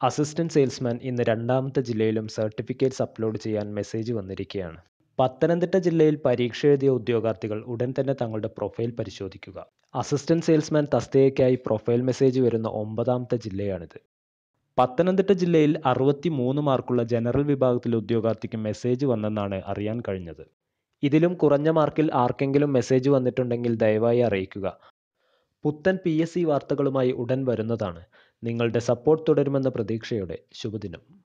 assistant salesman ഇന്ന് രണ്ടാമത്തെ ജില്ലയിലും സർട്ടിഫിക്കറ്റ്സ് അപ്ലോഡ് ചെയ്യാൻ മെസ്സേജ് വന്നിരിക്കുകയാണ് പത്തനംതിട്ട ജില്ലയിൽ പരീക്ഷ എഴുതിയ ഉദ്യോഗാർത്ഥികൾ ഉടൻ തന്നെ തങ്ങളുടെ പ്രൊഫൈൽ പരിശോധിക്കുക അസിസ്റ്റന്റ് സെയിൽസ്മാൻ തസ്തികയ്ക്കായി പ്രൊഫൈൽ മെസ്സേജ് വരുന്ന ഒമ്പതാമത്തെ ജില്ലയാണിത് പത്തനംതിട്ട ജില്ലയിൽ അറുപത്തി മൂന്ന് മാർക്കുള്ള ജനറൽ വിഭാഗത്തിലെ ഉദ്യോഗാർത്ഥിക്ക് മെസ്സേജ് വന്നെന്നാണ് അറിയാൻ കഴിഞ്ഞത് ഇതിലും കുറഞ്ഞ മാർക്കിൽ ആർക്കെങ്കിലും മെസ്സേജ് വന്നിട്ടുണ്ടെങ്കിൽ ദയവായി അറിയിക്കുക പുത്തൻ പി എസ് സി വാർത്തകളുമായി ഉടൻ വരുന്നതാണ് നിങ്ങളുടെ സപ്പോർട്ട് തുടരുമെന്ന പ്രതീക്ഷയോടെ ശുഭദിനം